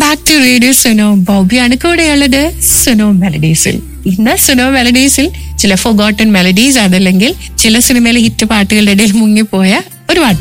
back to radio Suno ബോബിയാണ് കൂടെയുള്ളത് സുനോ മെലഡീസിൽ ഇന്ന് സുനോ മെലഡീസിൽ ചില ഫൊഗോട്ടൺ മെലഡീസ് അതല്ലെങ്കിൽ ചില സിനിമയിലെ ഹിറ്റ് പാട്ടുകളുടെ ഇടയിൽ മുങ്ങിപ്പോയ ഒരു പാട്ട്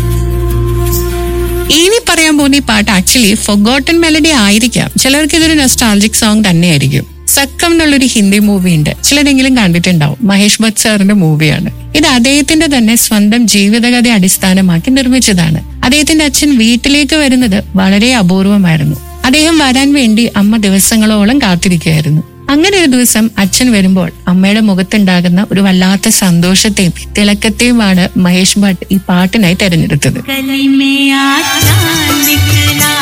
ഇനി പറയാൻ പോകുന്ന ഈ പാട്ട് ആക്ച്വലി ഫൊഗോട്ടൺ മെലഡി ആയിരിക്കാം ചിലർക്ക് ഇതൊരു നൊസ്റ്റാൾജിക് സോങ് തന്നെയായിരിക്കും സക്കം എന്നുള്ളൊരു ഹിന്ദി മൂവി ഉണ്ട് ചിലരെങ്കിലും കണ്ടിട്ടുണ്ടാവും മഹേഷ് ഭട്ട് സാറിന്റെ മൂവിയാണ് ഇത് അദ്ദേഹത്തിന്റെ തന്നെ സ്വന്തം ജീവിതകഥ അടിസ്ഥാനമാക്കി നിർമ്മിച്ചതാണ് അദ്ദേഹത്തിന്റെ അച്ഛൻ വീട്ടിലേക്ക് വരുന്നത് വളരെ അപൂർവമായിരുന്നു അദ്ദേഹം വരാൻ വേണ്ടി അമ്മ ദിവസങ്ങളോളം കാത്തിരിക്കുകയായിരുന്നു അങ്ങനെ ഒരു ദിവസം അച്ഛൻ വരുമ്പോൾ അമ്മയുടെ മുഖത്തുണ്ടാകുന്ന ഒരു വല്ലാത്ത സന്തോഷത്തെയും തിളക്കത്തെയുമാണ് മഹേഷ് ഭട്ട് ഈ പാട്ടിനായി തെരഞ്ഞെടുത്തത് गली में आज चांद निकला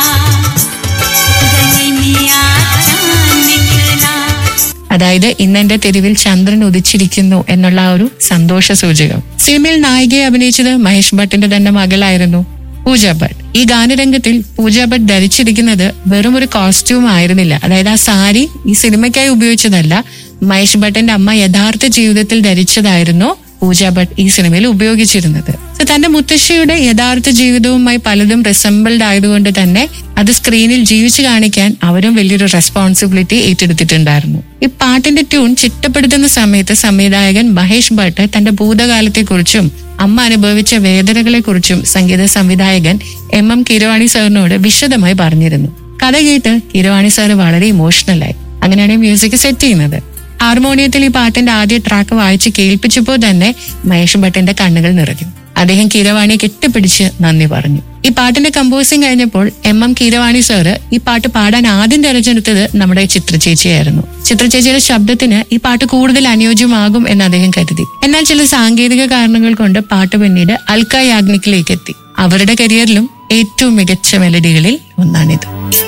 गली में आज चांद निकला അതായത് ഇന്ന് എന്റെ തെരുവിൽ ചന്ദ്രൻ ഉദിച്ചിരിക്കുന്നു എന്നുള്ള ആ ഒരു സന്തോഷ സൂചകം സിനിമയിൽ നായികയെ അഭിനയിച്ചത് മഹേഷ് ഭട്ടിന്റെ തന്നെ മകളായിരുന്നു പൂജ ഭട്ട് ഈ ഗാനരംഗത്തിൽ പൂജ ഭട്ട് ധരിച്ചിരിക്കുന്നത് വെറും ഒരു കോസ്റ്റ്യൂം ആയിരുന്നില്ല അതായത് ആ സാരി ഈ സിനിമയ്ക്കായി ഉപയോഗിച്ചതല്ല മഹേഷ് ഭട്ടിന്റെ അമ്മ യഥാർത്ഥ ജീവിതത്തിൽ ധരിച്ചതായിരുന്നു പൂജ ഭട്ട് ഈ സിനിമയിൽ ഉപയോഗിച്ചിരുന്നത് So, തന്റെ മുത്തശ്ശിയുടെ യഥാർത്ഥ ജീവിതവുമായി പലതും റിസംബിൾഡ് ആയതുകൊണ്ട് തന്നെ അത് സ്ക്രീനിൽ ജീവിച്ചു കാണിക്കാൻ അവരും വലിയൊരു റെസ്പോൺസിബിലിറ്റി ഏറ്റെടുത്തിട്ടുണ്ടായിരുന്നു ഈ പാട്ടിന്റെ ട്യൂൺ ചിട്ടപ്പെടുത്തുന്ന സമയത്ത് സംവിധായകൻ മഹേഷ് ഭട്ട് തന്റെ ഭൂതകാലത്തെക്കുറിച്ചും അമ്മ അനുഭവിച്ച വേദനകളെ കുറിച്ചും സംഗീത സംവിധായകൻ എം എം കിരവാണി സാറിനോട് വിശദമായി പറഞ്ഞിരുന്നു കഥ കേട്ട് കിരവാണി സാറ് വളരെ ഇമോഷണലായി അങ്ങനെയാണ് മ്യൂസിക് സെറ്റ് ചെയ്യുന്നത് ഹാർമോണിയത്തിൽ ഈ പാട്ടിന്റെ ആദ്യ ട്രാക്ക് വായിച്ച് കേൾപ്പിച്ചപ്പോൾ തന്നെ മഹേഷ് ഭട്ടിന്റെ കണ്ണുകൾ നിറഞ്ഞു അദ്ദേഹം കീരവാണിയെ കെട്ടിപ്പിടിച്ച് നന്ദി പറഞ്ഞു ഈ പാട്ടിന്റെ കമ്പോസിംഗ് കഴിഞ്ഞപ്പോൾ എം എം കീരവാണി സാറ് ഈ പാട്ട് പാടാൻ ആദ്യം തെരഞ്ഞെടുത്തത് നമ്മുടെ ചിത്രചേച്ചിയായിരുന്നു ചിത്രചേച്ചിയുടെ ശബ്ദത്തിന് ഈ പാട്ട് കൂടുതൽ അനുയോജ്യമാകും എന്ന് അദ്ദേഹം കരുതി എന്നാൽ ചില സാങ്കേതിക കാരണങ്ങൾ കൊണ്ട് പാട്ട് പിന്നീട് അൽക്ക യാഗ്നിക്കിലേക്ക് എത്തി അവരുടെ കരിയറിലും ഏറ്റവും മികച്ച മെലഡികളിൽ ഒന്നാണിത്